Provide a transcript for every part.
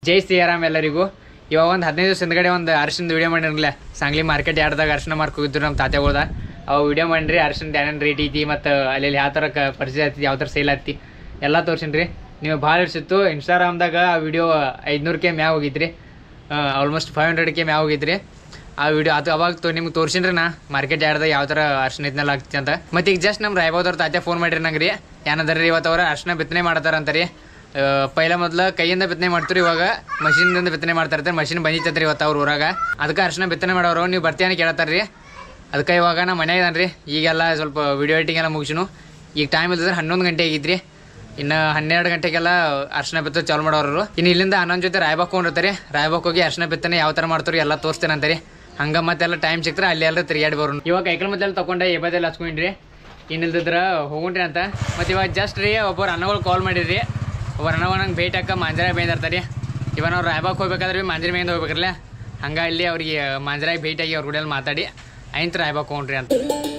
ಜೈ ಸಿಯಾರಾಮ್ ಎಲ್ಲರಿಗೂ ಇವಾಗ ಒಂದು ಹದಿನೈದು ದಿವಸ ಹಿಂದ್ಗಡೆ ಒಂದು ಅರ್ಶಿನ ವಿಡಿಯೋ ಮಾಡಿರಲಿಲ್ಲ ಸಾಂಗ್ಲಿ ಮಾರ್ಕೆಟ್ ಯಾರ್ದಾಗ ಅರ್ಶಿನ ಮಾರ್ಕ್ ಹೋಗಿದ್ರು ನಮ್ಮ ತಾತೆಗಳ್ದ ಅವು ವಿಡಿಯೋ ಮಾಡಿರಿ ಅರ್ಶಿನ ಏನೇನು ರೇಟ್ ಐತಿ ಮತ್ತು ಅಲ್ಲಿ ಯಾವ ಥರ ಕ ಪರಿಚಯ ಆಗ್ತಿ ಯಾವ ಥರ ಸೇಲ್ ಆಗ್ತಿ ಎಲ್ಲ ತೋರ್ಸಿನ್ರಿ ನೀವು ಭಾಳ ಇರ್ಸಿತ್ತು ಇನ್ಸ್ಟಾಗ್ರಾಮ್ದಾಗ ಆ ವಿಡಿಯೋ ಐದುನೂರು ಕೆ ಮ್ಯಾಗ ಹೋಗಿದ್ರಿ ಆಲ್ಮೋಸ್ಟ್ ಫೈವ್ ಹಂಡ್ರೆಡ್ ಕೆ ಮ್ಯಾಗ ಹೋಗಿದ್ರಿ ಆ ವಿಡಿಯೋ ಅದು ಅವಾಗ ತೋ ನಿಮ್ಗೆ ತೋರ್ಸಿನ್ರಿ ನಾ ಮಾರ್ಕೆಟ್ ಯಾರ್ದಾಗ ಯಾವ ಥರ ಅರ್ಶಿನ ಇದನ್ನೆಲ್ಲ ಆಗ್ತಿ ಅಂತ ಮತ್ತು ಈಗ ಜಸ್ಟ್ ನಮ್ಮ ರಾಯಬಾವ್ದವ್ರ ತಾತೆ ಫೋನ್ ಮಾಡಿರಿ ನಂಗೆ ರೀ ಏನದಾರ ರೀ ಇವತ್ತು ಅವ್ರು ಅರ್ಶಿನ ಬಿತ್ತನೆ ಮಾಡತ್ತಾರಂತ ರೀ ಆ, ಪೈಲ ಮೊದ್ಲು ಕೈಯಿಂದ ಬಿತ್ತನೆ ಮಾಡ್ತೀರಿ ಇವಾಗ ಮಷಿನ್ದಿಂದ ಬಿತ್ತನೆ ಮಾಡ್ತಾ ಇರ್ತಾರೆ ಮಷಿನ್ ಬಂದಿತ್ತೈತ್ರಿ ಇವತ್ತು ಅವ್ರ ಊರಾಗ ಅದಕ್ಕೆ ಅರ್ಶಿನ ಬಿತ್ತನೆ ಮಾಡೋರು ನೀವು ಬರ್ತೀಯನ ಕೇಳತ್ತಾರ ರೀ ಅದಕ್ಕೆ ಇವಾಗ ನಾ ಮನೆ ಇದ್ದಾನೆ ರೀ ಈಗೆಲ್ಲ ಸ್ವಲ್ಪ ವಿಡಿಯೋ ಎಡಿಟಿಂಗ್ ಎಲ್ಲ ಮುಗಿಸಿನು ಈಗ ಟೈಮ್ ಇಲ್ದಿದ್ರೆ ಹನ್ನೊಂದು ಗಂಟೆ ಆಗಿದ್ರಿ ಇನ್ನು ಹನ್ನೆರಡು ಗಂಟೆಗೆಲ್ಲ ಅರ್ಶಿನ ಬಿತ್ತನೆ ಚಾಲು ಮಾಡೋರು ಇನ್ನು ಇಲ್ಲಿಂದ ಹನ್ನೊಂದು ಜೊತೆ ರಾಯಬಾಕ್ ಕೊಂಡಿರ್ತಾರೆ ರಾಯಬಾಕ್ ಹೋಗಿ ಅರ್ಶಿನ ಬಿತ್ತನೆ ಯಾವ ಥರ ಮಾಡ್ತಾರೆ ಎಲ್ಲ ತೋರಿಸ್ತೇನೆ ಅಂತಾರೆ ಹಂಗ ಮತ್ತೆಲ್ಲ ಟೈಮ್ ಸಿಕ್ತಾರೆ ಅಲ್ಲಿ ಎಲ್ಲ ತಿರುಗಾಡಿ ಬರೋನು ಇವಾಗ ಕೈಕಲ್ ಮತ್ತೆಲ್ಲ ತಗೊಂಡೆ ಎಬದೆಲ್ಲ ಹಚ್ಕೊಂಡ್ರಿ ಇನ್ನಿಲ್ದಿದ್ರ ಹೋಗುಂಟ್ರಿ ಅಂತ ಮತ್ತು ಇವಾಗ ಜಸ್ಟ್ ರೀ ಒಬ್ಬರು ಅಣ್ಣಗಳು ಕಾಲ್ ಮಾಡಿರಿ ಒಬ್ಬರು ಅಣ್ಣವ ನಂಗೆ ಭೇಟಿ ಹಾಕ ಮಾಂಜರಾಯ ಬೇಂದಿರ್ತಾರೆ ಇವಾಗ ನಾವು ರಾಯಬಾಗ್ ಹೋಗ್ಬೇಕಾದ್ರೆ ಭೀ ಮಾಂಜರಿ ಮೇಯಿಂದ ಹೋಗ್ಬೇಕಲ್ಲ ಹಂಗ ಇಲ್ಲಿ ಅವ್ರಿಗೆ ಮಾಂಜರಾಯ ಭೇಟಿಯಾಗಿ ಅವ್ರ ಕೂಡ ಮಾತಾಡಿ ಆಯ್ತು ರಾಯಬಾಗ್ ಹೋಗ್ರಿ ಅಂತ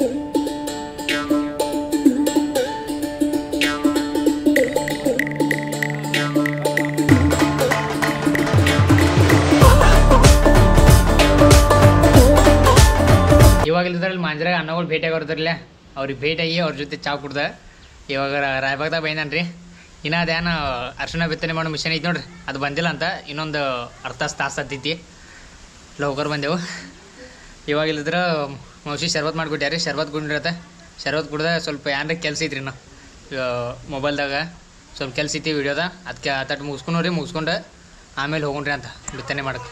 ಇವಾಗ ಇಲ್ದ್ರಲ್ಲಿ ಮಾಂಜರಾಗ ಅನ್ನಗಳು ಭೇಟಿಯಾಗಿ ಬರ್ತಾರಲ್ಲ ಅವ್ರಿಗೆ ಭೇಟಿಯಾಗಿ ಅವ್ರ ಜೊತೆ ಚಾ ಕುಡ್ದ ಇವಾಗ ರಾ- ರಾಯಬಾಗ್ದಾಗ ಬೈದಾನ್ರಿ ಇನ್ನು ಅದೇನು ಅರ್ಶಿನ ಬಿತ್ತನೆ ಮಾಡೋ ಮಿಷನ್ ಐತಿ ನೋಡ್ರಿ ಅದು ಬಂದಿಲ್ಲ ಅಂತ ಇನ್ನೊಂದು ಅರ್ಧ ತಾಸು ಹತ್ತೈತಿ ಲೌಕರ್ ಬಂದೆವು ಇವಾಗ ಇಲ್ಲಿದ್ರೆ ಮೌಸಿ ಶರ್ಬತ್ ಮಾಡಿಕೊಟ್ಯಾರಿ ಶರ್ಬತ್ ಕುಡಿರತ್ತ ಶರ್ಬತ್ ಕುಡ್ದ ಸ್ವಲ್ಪ ಏನಾರ ಕೆಲಸ ಐತ್ರಿ ನಾ ಮೊಬೈಲ್ದಾಗ ಸ್ವಲ್ಪ ಕೆಲಸ ಐತಿ ವಿಡಿಯೋದ ಅದಕ್ಕೆ ತಟ್ಟು ಮುಗಿಸ್ಕೊಂಡು ರೀ ಮುಗಿಸ್ಕೊಂಡು ಆಮೇಲೆ ಹೋಗೋಣ್ರಿ ಅಂತ ಬಿತ್ತನೆ ಮಾಡಕ್ಕೆ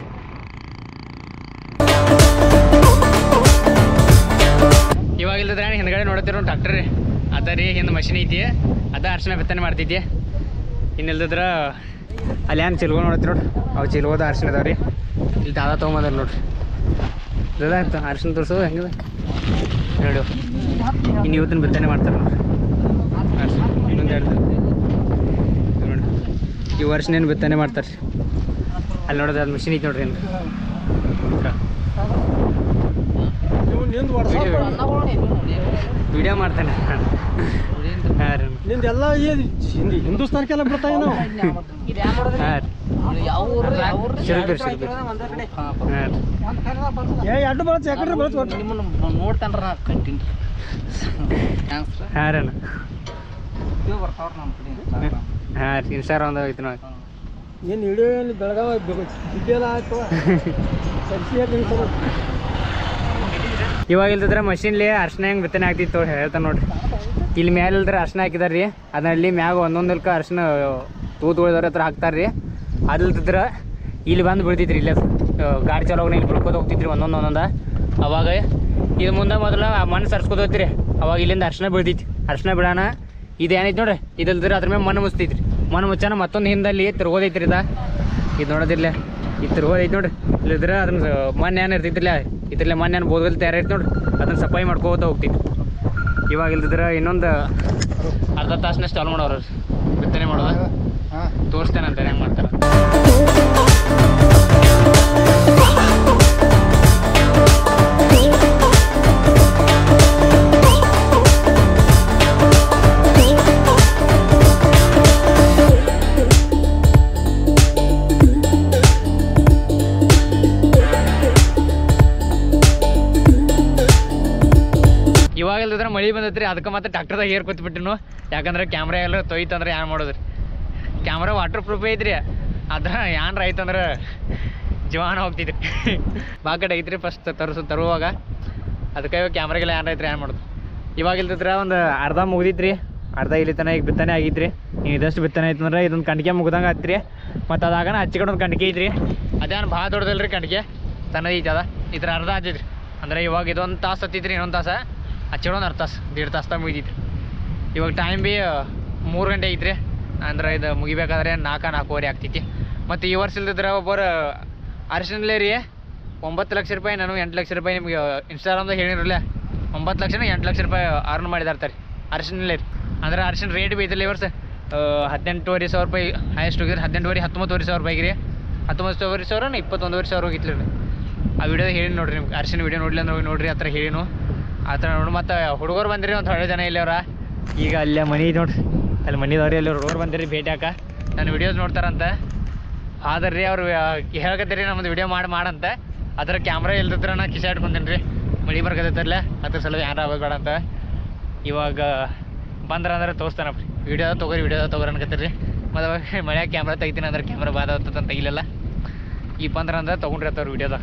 ಇವಾಗ ಇಲ್ಲದ್ರೆ ಹಿಂದ್ಗಡೆ ನೋಡತ್ತಿರೋ ಟ್ರಾಕ್ಟರ್ ರೀ ಅದ ರೀ ಹಿಂದೆ ಮಷಿನ್ ಐತಿ ಅದ ಅರ್ಶಿನ ಬಿತ್ತನೆ ಮಾಡ್ತೈತಿ ಇನ್ನಿಲ್ದಿದ್ರ ಅಲ್ಲಿ ಏನು ಚಿಲ್ಗೋ ನೋಡತ್ತಿ ನೋಡ್ರಿ ಅವು ಚಿಲ್ಗೋದ ಅರ್ಶಿನ ಅದಾವ ರೀ ಇಲ್ಲಿ ದಾದ ತೊಗೊಂಬಂದಾರ ನೋಡ್ರಿ ಇದಾಯ್ತು ಅರ್ಶಿನ ತೋರಿಸು ಹೆಂಗಿದೆ ನೋಡಿ ಇನ್ನು ಇವತ್ತಿನ ಬಿತ್ತನೆ ಮಾಡ್ತಾರೆ ನೋಡ್ರಿ ಅರ್ಶಿನ ಇನ್ನೊಂದು ಎರಡು ನೋಡಿ ಈ ವರ್ಷನೇನು ಬಿತ್ತನೆ ಮಾಡ್ತಾರೆ ಅಲ್ಲಿ ನೋಡೋದು ಅದು ಮಿಷಿನ್ ಐತಿ ನೋಡ್ರಿ ಏನು ವಿಡಿಯೋ ಮಾಡ್ತಾನೆ ಹಾಂ ರೀ ನಿಂದೆಲ್ಲ ಹಿಂದಿ ಹಿಂದೂಸ್ತಾನಕ್ಕೆಲ್ಲ ಬಿಡ್ತಾ ನಾವು ಹಾಂ ರೀ ಶಿರಬೀರ್ ಶಿರಬೀರ್ ಹಾಂ ರೀ ಏ ಎರಡು ಬಳಸ ಯಾಕಂದ್ರೆ ಬಳಸ್ ನಿಮ್ಮನ್ನ ನೋಡ್ತಾನ್ರ ನಾ ಕಂಟಿನ್ಯೂ ಹಾಂ ರೀ ಅಣ್ಣ ಇವ್ ಬರ್ತಾವ್ರ ನಮ್ಮ ಕಡೆ ಹಾಂ ರೀ ಇನ್ಸ್ಟಾಗ್ರಾಮ್ದಾಗ ಐತಿ ನೋಡಿ ಏನು ಹಿಡಿಯೋ ಏನು ಬೆಳಗಾವ ಬಿದ್ದೆಲ್ಲ ಆಯ್ತು ಸರಿಸಿ ಇವಾಗ ಇಲ್ದಿದ್ರೆ ಮಷಿನ್ಲಿ ಅರ್ಶಿನ ಹೆಂಗೆ ಬಿತ್ತನೆ ಆಗ್ತಿತ್ತು ಹೇಳ್ತಾನೆ ನೋಡ್ರಿ ಇಲ್ಲಿ ಮ್ಯಾಲೆ ಇಲ್ದ್ರೆ ಅರ್ಶಿನ ಹಾಕಿದಾರೆ ರೀ ಅದರಲ್ಲಿ ಮ್ಯಾಗ ಒಂದೊಂದಲ್ಕ ಅರ್ಶಿನ ತೂತು ಉಳಿದವ್ರ ಹತ್ರ ಹಾಕ್ತಾರೆ ರೀ ಅದಿಲ್ದಿದ್ರೆ ಇಲ್ಲಿ ಬಂದು ಬೀಳ್ತೈತ್ರಿ ಇಲ್ಲೇ ಆ, ಗಾಡಿ ಚಲೋಗ ಇಲ್ಲಿ ಬಿಡ್ಕೋತ ಹೋಗ್ತಿದ್ರಿ ಒಂದೊಂದು ಒಂದೊಂದು ಅವಾಗ ಇದು ಮುಂದೆ ಮೊದಲು ಆ ಮಣ್ಣು ಸರ್ಸ್ಕೊತ ಹೋಗ್ತೀರಿ ಅವಾಗ ಇಲ್ಲಿಂದ ಅರ್ಶಿನ ಬೀಳ್ತೈತಿ ಅರ್ಶಿನ ಬಿಡೋಣ ಇದು ಏನೈತಿ ನೋಡ್ರಿ ಇದಿಲ್ದ್ರೆ ಅದ್ರ ಮೇಲೆ ಮಣ್ಣು ಮುಚ್ತೈತ್ರಿ ಮಣ್ಣು ಮುಚ್ಚಾನ ಮತ್ತೊಂದು ಹಿಂದಲ್ಲಿ ತಿರ್ಗೋದೈತ್ರಿ ಇದ ಇದು ನೋಡೋದಿಲ್ಲ ಇದು ತಿರ್ಗೋದೈತಿ ನೋಡ್ರಿ ಇಲ್ಲಿದ್ರೆ ಅದನ್ನ ಮಣ್ಣು ಏನು ಇರ್ತೈತಿಲ್ಲ ಇದ್ರಲ್ಲೇ ಮಣ್ಣು ಏನು ಬೋದ್ಗಲ್ ತಯಾರೈತಿ ನೋಡ್ರಿ ಅದನ್ನ ಸಫಾಯಿ ಮಾಡ್ಕೋತ ಹೋಗ್ತೈತಿ ಇವಾಗ ಇಲ್ದಿದ್ರೆ ಇನ್ನೊಂದು ಅರ್ಧ ತಾಸನಷ್ಟು ಚಾಲು ಮಾಡೋರು ಬಿತ್ತನೆ ಮಾಡೋದು ತೋರಿಸ್ತೇನೆ ಅಂತ ಹೆಂಗೆ ಮಾಡ್ತಾರೆ ಇವಾಗ ಇಲ್ದಿದ್ರೆ ಮಳೆ ಬಂದೈತ್ರಿ ಅದಕ್ಕೆ ಮತ್ತೆ ಟ್ಯಾಕ್ಟರ್ದಾಗ ಏರ್ ಕೂತ್ಬಿಟ್ಟಿನು ಯಾಕಂದ್ರೆ ಕ್ಯಾಮ್ರಾ ಎಲ್ಲ ತೊಯ್ತಂದ್ರೆ ಏನು ಮಾಡೋದ್ರಿ ಕ್ಯಾಮ್ರಾ ವಾಟರ್ ಪ್ರೂಫ್ ಐತ್ರಿ ಅದ್ರ ಏನ್ರ ಐತಂದ್ರೆ ಜೀವಾನ ಹೋಗ್ತಿದ್ರಿ ಬಾ ಕಡೆ ಐತ್ರಿ ಫಸ್ಟ್ ತರಿಸು ತರುವಾಗ ಅದಕ್ಕೆ ಇವಾಗ ಕ್ಯಾಮ್ರಾಗೆಲ್ಲ ಏನಾರ ಐತ್ರಿ ಏನು ಮಾಡೋದು ಇವಾಗ ಇಲ್ದಿದ್ರೆ ಒಂದು ಅರ್ಧ ಮುಗ್ದಿತ್ರಿ ಅರ್ಧ ಇಲ್ಲಿ ತನಕ ಈಗ ಬಿತ್ತನೆ ಆಗಿತ್ರಿ ನೀವು ಇದಷ್ಟು ಬಿತ್ತನೆ ಐತಂದ್ರೆ ಇದೊಂದು ಕಣ್ಕೆ ಮುಗ್ದಂಗೆ ಆತ್ರಿ ಮತ್ತು ಅದಾಗನ ಹಚ್ಚಿ ಕಡೆ ಒಂದು ಕಣ್ಕೆ ಐತ್ರಿ ಅದೇನು ಭಾಳ ದೊಡ್ಡದಲ್ರಿ ಕಣ್ಕೆ ತನ್ನದ ಐತಿ ಅದ ಈ ಥರ ಅರ್ಧ ಹಚ್ಚಿದ್ರಿ ಅಂದ್ರೆ ಇವಾಗ ಇದೊಂದು ತಾಸು ಹತ್ತಿತ್ರಿ ಇನ್ನೊಂದು ತಾಸ ಹಚ್ಚಿಡೊಂದು ಅರ್ಧ ತಾಸು ದೇಡ್ ತಾಸ್ದಾಗ ಮುಗಿದಿತ್ತು ಇವಾಗ ಟೈಮ್ ಬಿ ಮೂರು ಗಂಟೆ ಐತ್ರಿ ಅಂದ್ರೆ ಇದು ಮುಗಿಬೇಕಾದ್ರೆ ನಾಲ್ಕು ನಾಲ್ಕೂವರೆ ಆಗ್ತೈತಿ ಮತ್ತು ಈ ವರ್ಷ ಇಲ್ದಿದ್ರೆ ಒಬ್ಬರು ಅರ್ಶಿನಲ್ಲೇ ರೀ ಒಂಬತ್ತು ಲಕ್ಷ ರೂಪಾಯಿ ನಾನು ಎಂಟು ಲಕ್ಷ ರೂಪಾಯಿ ನಿಮ್ಗೆ ಇನ್ಸ್ಟಾಗ್ರಾಮ್ದಾಗ ಹೇಳಿರಲ್ಲ ಒಂಬತ್ತು ಲಕ್ಷನ ಎಂಟು ಲಕ್ಷ ರೂಪಾಯಿ ಅರ್ನ್ ಮಾಡಿದಾರ್ತಾರೆ ಅರ್ಶಿನಲ್ಲೇ ರೀ ಅಂದ್ರೆ ಅರ್ಶಿನ ರೇಟ್ ಬಿ ಐತಲ್ಲ ಈ ವರ್ಷ ಆ, ಹದಿನೆಂಟುವರೆ ಸಾವಿರ ರೂಪಾಯಿ ಹೈಯೆಸ್ಟ್ ಹೋಗಿದ್ರೆ ಹದಿನೆಂಟುವರೆ ಹತ್ತೊಂಬತ್ತುವರೆ ಸಾವಿರ ರೂಪಾಯಿಗೆ ರೀ ಹತ್ತೊಂಬತ್ತುವರೆ ಸಾವಿರ ಇಪ್ಪತ್ತೊಂದುವರೆ ಸಾವಿರ ಹೋಗಿತ್ತು ರೀ ಆ ವಿಡಿಯೋ ಹೇಳಿ ನೋಡ್ರಿ ನಿಮ್ಗೆ ಅರ್ಶಿನ ವಿಡಿಯೋ ನೋಡ್ಲಿ ಅಂದ್ರೆ ಹೋಗಿ ನೋಡ್ರಿ ಆ ಥರ ಹೇಳಿನು ಆ ಥರ ನೋಡಿ ಮತ್ತು ಹುಡುಗರು ಬಂದಿರಿ ಒಂದು ಹಳೆ ಜನ ಇಲ್ಲಿ ಅವ್ರ ಈಗ ಅಲ್ಲೇ ಮನೆ ಐತೆ ನೋಡ್ರಿ ಅಲ್ಲಿ ಮನಿದವ್ರಿ ಅಲ್ಲಿ ಹುಡುಗರು ಬಂದಿರಿ ಭೇಟಿ ಹಾಕ ನನ್ನ ವಿಡಿಯೋಸ್ ನೋಡ್ತಾರಂತ ಆದ್ರೆ ರೀ ಅವ್ರು ಹೇಳಕತ್ತೀರಿ ನಮ್ದು ವಿಡಿಯೋ ಮಾಡಿ ಮಾಡಂತ ಅದ್ರ ಕ್ಯಾಮ್ರಾ ಇಲ್ದಿದ್ರ ನಾ ಕಿಸ ಇಟ್ಕೊಂತೀನಿ ರೀ ಮಳೆ ಬರ್ಕತ್ತೈತಲ್ಲ ಅದ್ರ ಸಲ ಯಾರು ಆಗಬೇಡ ಅಂತ ಇವಾಗ ಬಂದ್ರ ಅಂದ್ರೆ ತೋರಿಸ್ತಾನ ರೀ ವಿಡಿಯೋದ ತೊಗೊರಿ ವಿಡಿಯೋದ ತೊಗೊರಿ ಅನ್ಕತ್ತೀರಿ ಮತ್ತು ಅವಾಗ ಮಳೆ ಕ್ಯಾಮ್ರಾ ತೆಗಿತೀನಿ ಅಂದ್ರೆ ಕ್ಯಾಮ್ರಾ ಬಾದ ಅಂತ ತೆಗಿಲಿಲ್ಲ ಈ ಬಂದ್ರ ಅಂದ್ರೆ ತೊಗೊಂಡ್ರಿ ಅತ್ತವ್ರು ವಿಡಿಯೋದಾಗ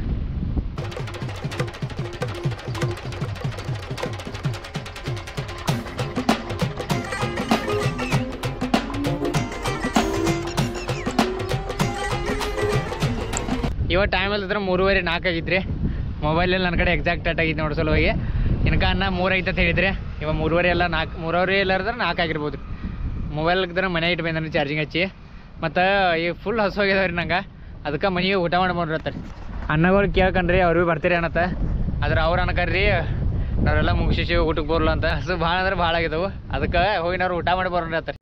ಇವಾಗ ಟೈಮ್ ಇಲ್ದಿದ್ರೆ ಮೂರುವರೆ ನಾಲ್ಕು ಆಗಿದ್ರಿ ಮೊಬೈಲಲ್ಲಿ ನನ್ನ ಕಡೆ ಎಕ್ಸಾಕ್ಟ್ ಡೇಟ್ ಆಗಿತ್ತು ನೋಡಿ ಸಲುವಾಗಿ ಇನ್ಕ ಅನ್ನ ಮೂರು ಐತೆ ಅಂತ ಹೇಳಿದ್ರೆ ಇವಾಗ ಮೂರುವರೆ ಎಲ್ಲ ನಾಲ್ಕು ಮೂರುವರೆ ಎಲ್ಲ ಇದ್ರೆ ನಾಲ್ಕು ಆಗಿರ್ಬೋದು ಮೊಬೈಲ್ ಇದ್ರೆ ಮನೆ ಇಟ್ಟು ಬಂದ್ರೆ ಚಾರ್ಜಿಂಗ್ ಹಚ್ಚಿ ಮತ್ತು ಈಗ ಫುಲ್ ಹಸು ಹೋಗ್ಯದವ ರೀ ನಂಗೆ ಅದಕ್ಕೆ ಮನೆಗೆ ಊಟ ಮಾಡಿ ಮಾಡಿರ್ತಾರೆ ಅನ್ನಗಳು ಕೇಳ್ಕಂಡ್ರಿ ಅವ್ರು ಭೀ ಬರ್ತೀರಿ ಅನ್ನತ್ತ ಆದ್ರೆ ಅವ್ರು ಅನ್ಕರ್ರಿ ನಾವೆಲ್ಲ ಮುಗಿಸಿ ಊಟಕ್ಕೆ ಬರಲ್ಲ ಅಂತ ಹಸು ಭಾಳ ಅಂದ್ರೆ ಭಾಳ ಆಗಿದವು ಅದಕ್ಕೆ ಹೋಗಿ ನಾವು ಊಟ ಮಾಡಿ ಬರೋಣ ಅಂತಾರೆ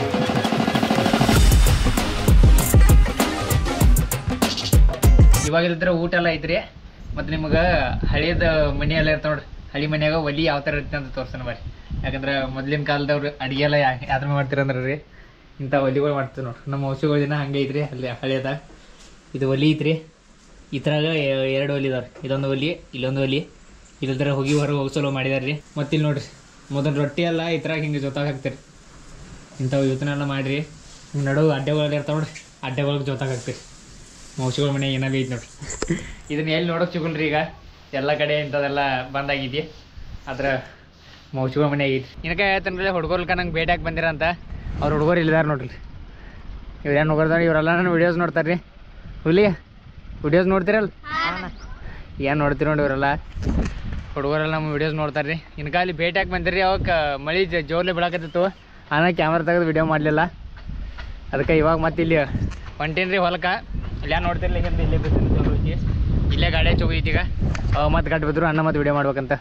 ಇವಾಗ ಇಲ್ದ್ರ ಊಟ ಎಲ್ಲ ಐತ್ರಿ ಮತ್ತು ನಿಮ್ಗೆ ಹಳೇದ ಮನೆ ಎಲ್ಲ ಇರ್ತಾವ ನೋಡ್ರಿ ಹಳಿ ಮನ್ಯಾಗ ಒಲಿ ಯಾವ ಥರ ಇರುತ್ತೆ ಅಂತ ತೋರ್ಸೋಣ ಬರ್ರಿ ಯಾಕಂದ್ರೆ ಮೊದ್ಲಿನ ಕಾಲದವ್ರು ಅಡಿಗೆ ಎಲ್ಲ ಯಾ ಯಾವ್ದ್ರ ಮಾಡ್ತೀರಂದ್ರೆ ರೀ ಇಂಥ ಒಲಿಗಳು ಮಾಡ್ತೀವಿ ನೋಡ್ರಿ ನಮ್ಮ ಔಷಧಿಗಳ ದಿನ ಹಂಗೆ ಐತ್ರಿ ಅಲ್ಲಿ ಹಳೇದ ಇದು ಒಲಿ ಐತ್ರಿ ಈ ಥರಾಗ ಎ- ಎರಡು ಒಲಿ ಇದಾವ್ರಿ ಇದೊಂದು ಒಲಿ ಇಲ್ಲೊಂದು ಒಲಿ ಇಲ್ಲದ್ರ ಹೋಗಿ ಹೊರಗೆ ಹೋಗ್ಸಲು ಮಾಡಿದಾರೆ ರೀ ಮತ್ತು ಇಲ್ಲಿ ನೋಡ್ರಿ ಮೊದಲು ರೊಟ್ಟಿ ಎಲ್ಲ ಈ ಥರ ಹಿಂಗೆ ಜೊತಾಗ ಹಾಕ್ತೀರಿ ಇಂಥವು ಇವತ್ತನ್ನೆಲ್ಲ ಮಾಡಿರಿ ನಡು ಅಡ್ಡೆಗಳು ಇರ್ತಾವ ನೋಡ್ರಿ ಅಡ್ಡೆಗಳಿಗೆ ಜೊತಾಗ ಹಾಕ್ತೀರಿ ಮೌಸಿಗಳ ಮನೆ ಏನಾಗ ಐತಿ ನೋಡ್ರಿ ಇದನ್ನ ಎಲ್ಲಿ ನೋಡೋಕೆ ಸಿಗಲ್ರಿ ಈಗ ಎಲ್ಲ ಕಡೆ ಇಂಥದೆಲ್ಲ ಬಂದಾಗಿದ್ದಿ ಅದ್ರ ಮೌಸಿಗಳ ಮನೆ ಐತಿ ಇನ್ಕ ಹೇಳ್ತಾನ್ರಿ ಹುಡುಗರ್ಕ ನಂಗೆ ಭೇಟಿಯಾಗಿ ಬಂದಿರಂತ ಅವ್ರ ಹುಡುಗರು ಇಲ್ಲಿದಾರ ನೋಡ್ರಿ ಇವ್ರೇನು ನೋಡ್ತಾರೆ ಇವರೆಲ್ಲ ನನ್ನ ವಿಡಿಯೋಸ್ ನೋಡ್ತಾರೆ ರೀ ಹುಲಿ ವಿಡಿಯೋಸ್ ನೋಡ್ತೀರಲ್ಲ ಏನು ನೋಡ್ತೀರಿ ನೋಡಿ ಇವರೆಲ್ಲ ಹುಡುಗರೆಲ್ಲ ನಮ್ಮ ವಿಡಿಯೋಸ್ ನೋಡ್ತಾರೆ ರೀ ಇನ್ಕ ಅಲ್ಲಿ ಭೇಟಿಯಾಗಿ ಬಂದಿರಿ ಅವಾಗ ಮಳೆ ಜೋರ್ಲಿ ಬೆಳಕತ್ತಿತ್ತು ಆನ ಕ್ಯಾಮ್ರಾ ತೆಗೆದು ವಿಡಿಯೋ ಮಾಡಲಿಲ್ಲ ಅದಕ್ಕೆ ಇವಾಗ ಮತ್ತೆ ಇಲ್ಲಿ ಹೊಂಟೀನಿ ರೀ ಹೊಲಕ್ಕೆ ಇಲ್ಲೇ ನೋಡ್ತಿರ್ಲಿ ಹಿಂದೆ ಇಲ್ಲೇ ಬಿದ್ದು ಚಲೋ ಐತಿ ಇಲ್ಲೇ ಗಾಡಿ ಹಚ್ಚಿ ಹೋಗೈತಿ ಈಗ ಮತ್ತೆ ಗಟ್ಟು ಬಿದ್ರು ಅನ್ನ ಮತ್ತೆ ವಿಡಿಯೋ ಮಾಡ್ಬೇಕಂತ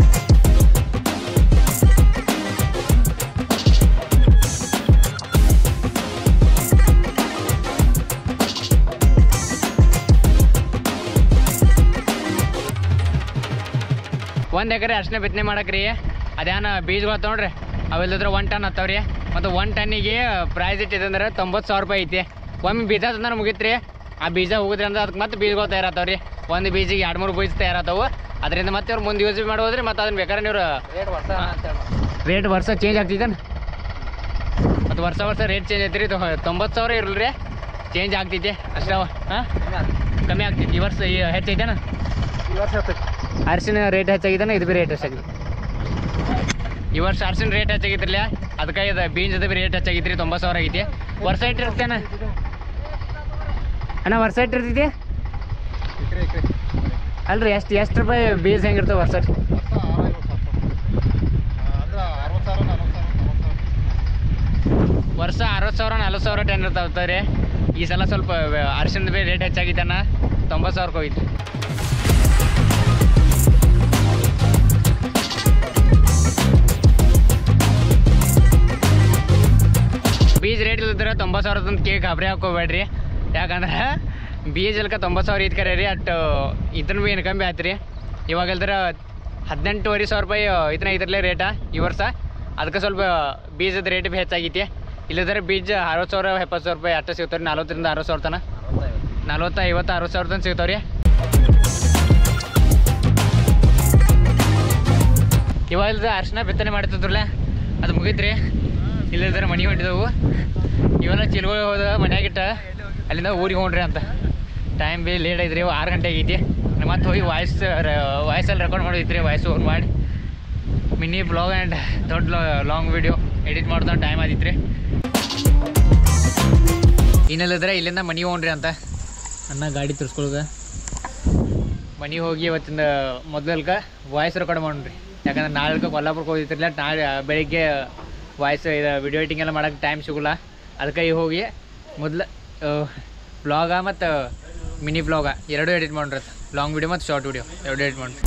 ಒಂದು ಎಕರೆ ಅರ್ಶಿನ ಬಿತ್ತನೆ ಮಾಡಕ್ರಿ ಅದೇನ ಬೀಜಗಳು ತೊಗೊಂಡ್ರಿ ಅವೆಲ್ಲದ್ರ ಒನ್ ಟನ್ ಹತ್ತವ್ರಿ ಮತ್ತು ಒನ್ ಟನ್ನಿಗೆ ಪ್ರೈಸ್ ಇಟ್ಟಿದಂದ್ರೆ ತೊಂಬತ್ತು ಸಾವಿರ ರೂಪಾಯಿ ಐತಿ ಒಮ್ಮೆ ಬೀಜ ತಂದ್ರೆ ಮುಗಿತ್ರಿ ಆ ಬೀಜ ಹೋಗಿದ್ರಿ ಅಂದ್ರೆ ಅದಕ್ಕೆ ಮತ್ತೆ ಬೀಜಗಳು ತಯಾರಾತಾವ್ರಿ ಒಂದು ಬೀಜಿಗೆ ಎರಡು ಮೂರು ಬೀಜ ತಯಾರಾತಾವು ಅದರಿಂದ ಮತ್ತೆ ಅವ್ರು ಮುಂದೆ ಯೂಸ್ ಮಾಡ್ಬೋದ್ರಿ ಮತ್ತು ಅದನ್ನ ಬೇಕಾದ್ರೆ ನೀವು ರೇಟ್ ವರ್ಷ ಅಂತ ರೇಟ್ ವರ್ಷ ಚೇಂಜ್ ಆಗ್ತೈತೇನ ಮತ್ತು ವರ್ಷ ವರ್ಷ ರೇಟ್ ಚೇಂಜ್ ಐತ್ರಿ ತೊಂಬತ್ತು ಸಾವಿರ ಇರಲ್ರಿ ಚೇಂಜ್ ಆಗ್ತೈತಿ ಅಷ್ಟೇ ಹಾಂ ಕಮ್ಮಿ ಆಗ್ತೈತಿ ಈ ವರ್ಷ ಈ ಹೆಚ್ಚೈತೇನ ಈ ವರ್ಷ ಆಗ್ತೈತಿ ಅರಿಶಿನ ರೇಟ್ ಹೆಚ್ಚಾಗಿದ್ದಾನೆ ಇದು ಬಿ ರೇಟ್ ಹೆಚ್ಚಾಗಿದೆ ಈ ವರ್ಷ ಅರಿಶಿನ ರೇಟ್ ಹೆಚ್ಚಾಗಿದ್ರಲ್ಲ ಅದಕ್ಕೆ ಇದು ಬೀನ್ಸದ ಬಿ ರೇಟ್ ಹೆಚ್ಚಾಗಿದ್ರಿ ತೊಂಬತ್ತು ಸಾವಿರ ಆಗೈತಿ ವರ್ಷ ಇಟ್ಟಿರ್ತೇನ ಅಣ್ಣ ವರ್ಷ ಇಟ್ಟಿರ್ತೈತಿ ಎಕರೆ ಎಕರೆ ಅಲ್ರಿ ಎಷ್ಟು ಎಷ್ಟು ರೂಪಾಯಿ ಬೀಜ ಹೆಂಗಿರ್ತವೆ ವರ್ಷ ವರ್ಷ ಆರಾರು ಅಂದ್ರೆ ಅರವತ್ತು ಸಾವಿರ ನಲ್ವತ್ತು ಸಾವಿರ ನಲ್ವತ್ತು ಸಾವಿರ ವರ್ಷ ಅರವತ್ತು ಸಾವಿರ ನಲ್ವತ್ತು ಸಾವಿರ ಟೆನ್ ಇರ್ತಾವೆ ರೀ ಈ ಸಲ ಸ್ವಲ್ಪ ಅರಿಶಿನದ ಬಿ ರೇಟ್ ಹೆಚ್ಚಾಗಿದ್ದಾನ ತೊಂಬತ್ತು ಸಾವಿರಕ್ಕೆ ಹೋಗಿತ್ತು ಬೀಜ ರೇಟ್ ಇಲ್ದಿದ್ರೆ ತೊಂಬತ್ತು ಸಾವಿರದ ಒಂದು ಕೇಕ್ ಗಾಬರಿ ಹಾಕೋಬೇಡ್ರಿ ಯಾಕಂದ್ರೆ ಬೀಜ ಇಲ್ಕ ತೊಂಬತ್ತು ಸಾವಿರ ಇದ್ ಕರೆ ರೀ ಅಟ್ ಇದನ್ನ ಭೀ ಇನ್ಕಮ್ ಭೀ ಆಯ್ತು ರೀ ಇವಾಗ ಇಲ್ದ್ರ ಹದಿನೆಂಟುವರೆ ಸಾವಿರ ರೂಪಾಯಿ ಇದನ್ನ ಇದ್ರಲ್ಲೇ ರೇಟ ಈ ವರ್ಷ ಅದಕ್ಕೆ ಸ್ವಲ್ಪ ಬೀಜದ ರೇಟ್ ಭೀ ಹೆಚ್ಚಾಗೈತಿ ಇಲ್ಲದ್ರೆ ಬೀಜ ಅರವತ್ತು ಸಾವಿರ ಎಪ್ಪತ್ತು ಸಾವಿರ ರೂಪಾಯಿ ಅಷ್ಟು ಸಿಗ್ತಾವೆ ರೀ ನಲ್ವತ್ತರಿಂದ ಅರವತ್ತು ಸಾವಿರ ತನಕ ನಲ್ವತ್ತು ಐವತ್ತು ಅರವತ್ತು ಸಾವಿರ ತನಕ ಸಿಗ್ತಾವೆ ರೀ ಇವಾಗ ಇಲ್ದ ಅರ್ಶಿನ ಬಿತ್ತನೆ ಮಾಡ್ತಿದ್ರಲ್ಲ ಅದು ಮುಗಿತ್ರಿ ಇಲ್ಲದ್ರೆ ಮನೆ ಹೊಂಟಿದವು ಇವೆಲ್ಲ ಚಿಲ್ಗಳು ಹೋದ ಮನ್ಯಾಗಿಟ್ಟ ಅಲ್ಲಿಂದ ಊರಿಗೆ ಹೋಗ್ರಿ ಅಂತ ಟೈಮ್ ಬಿ ಲೇಟ್ ಐತ್ರಿ ಆರು ಗಂಟೆ ಆಗೈತಿ ಮತ್ತೆ ಹೋಗಿ ವಾಯ್ಸ್ ವಾಯ್ಸಲ್ಲಿ ರೆಕಾರ್ಡ್ ಮಾಡಿದ್ರಿ ವಾಯ್ಸ್ ಓನ್ ಮಾಡಿ ಮಿನಿ ಬ್ಲಾಗ್ ಆ್ಯಂಡ್ ದೊಡ್ಡ ಲಾಂಗ್ ವಿಡಿಯೋ ಎಡಿಟ್ ಮಾಡ್ದ ಟೈಮ್ ಆದಿತ್ರಿ ಇನ್ನಲ್ಲಿದ್ರೆ ಇಲ್ಲಿಂದ ಮನೆ ಹೋಗ್ರಿ ಅಂತ ಅನ್ನ ಗಾಡಿ ತರ್ಸ್ಕೊಳ್ಗ ಮನೆಗೆ ಹೋಗಿ ಇವತ್ತಿಂದ ಮೊದಲಕ ವಾಯ್ಸ್ ರೆಕಾರ್ಡ್ ಮಾಡ್ರಿ ಯಾಕಂದ್ರೆ ನಾಳೆ ಕೊಲ್ಲಾಪುರಕ್ಕೆ ಹೋಗಿರ್ತಿರ್ಲಿಲ್ಲ ನಾಳೆ ಬೆಳಿಗ್ಗೆ ವಾಯ್ಸ್ ಇದು ವಿಡಿಯೋ ಎಡಿಟಿಂಗ್ ಎಲ್ಲ ಮಾಡೋಕ್ಕೆ ಟೈಮ್ ಸಿಗಲ್ಲ ಅದಕ್ಕೆ ಈಗ ಹೋಗಿ ಮೊದಲು ಬ್ಲಾಗ ಮತ್ತು ಮಿನಿ ಬ್ಲಾಗ ಎರಡು ಎಡಿಟ್ ಮಾಡ್ರಿ ಲಾಂಗ್ ವಿಡಿಯೋ ಮತ್ತು ಶಾರ್ಟ್ ವಿಡಿಯೋ ಎರಡು ಎಡಿಟ್ ಮಾಡ್ರಿ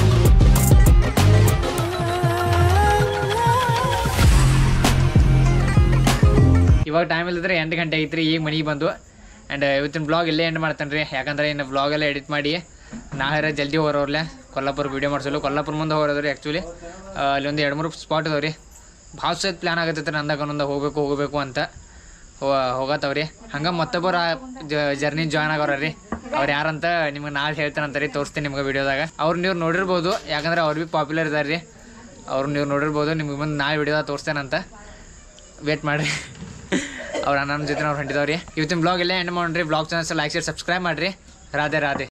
ಇವಾಗ ಟೈಮ್ ಇಲ್ಲದ್ರೆ ಎಂಟು ಗಂಟೆ ಐತ್ರಿ ಈಗ ಮನೆಗೆ ಬಂದು ಆ್ಯಂಡ್ ಇವತ್ತಿನ ಬ್ಲಾಗ್ ಇಲ್ಲೇ ಎಂಡ್ ಮಾಡ್ತಾನೆ ರೀ ಯಾಕಂದ್ರೆ ಇನ್ನು ಬ್ಲಾಗ್ ಎಲ್ಲ ಎಡಿಟ್ ಮಾಡಿ ನಾಳೆ ಜಲ್ದಿ ಹೊರೋರ್ಲೆ ಕೊಲ್ಲಾಪುರ ವೀಡಿಯೋ ಮಾಡಿಸಲು ಕೊಲ್ಲಾಪುರ ಮುಂದೆ ಹೊರೋದ್ರಿ ಆ್ಯಕ್ಚುಲಿ ಅಲ್ಲಿ ಒಂದು ಎರಡು ಮೂರು ಸ್ಪಾಟ್ ಅದಾವೆ ರೀ ಭಾಳ ಸತ್ ಪ್ಲ್ಯಾನ್ ಆಗತ್ತೈತೆ ನಂದಾಗ ಒಂದೊಂದು ಹೋಗ್ಬೇಕು ಹೋಗಬೇಕು ಅಂತ ಹೋಗತ್ತವ್ರಿ ಹಂಗೆ ಮತ್ತೊಬ್ಬರು ಜರ್ನಿ ಜಾಯ್ನ್ ಆಗೋರ ರೀ ಅವ್ರು ಯಾರಂತ ನಿಮ್ಗೆ ನಾಳೆ ಹೇಳ್ತಾನಂತ ರೀ ತೋರಿಸ್ತೀನಿ ನಿಮ್ಗೆ ವಿಡಿಯೋದಾಗ ಅವ್ರು ನೀವು ನೋಡಿರ್ಬೋದು ಯಾಕಂದ್ರೆ ಅವ್ರು ಭೀ ಪಾಪ್ಯುಲರ್ ಇದಾರೆ ರೀ ಅವ್ರು ನೀವು ನೋಡಿರ್ಬೋದು ನಿಮ್ಗೆ ಬಂದು ನಾಳೆ ವಿಡಿಯೋದಾಗ ತೋರಿಸ್ತೇನಂತ ವೇಟ್ ಮಾಡಿರಿ ಅವ್ರ ನನ್ನ ಜೊತೆ ಅವ್ರು ಹೊಂಟಿದವ್ರಿ ಇವತ್ತಿನ ಬ್ಲಾಗ್ ಇಲ್ಲೇ ಎಂಡ್ ಮಾಡ್ರಿ blog channels like share subscribe ಮಾಡಿರಿ ರಾಧೆ ರಾಧೆ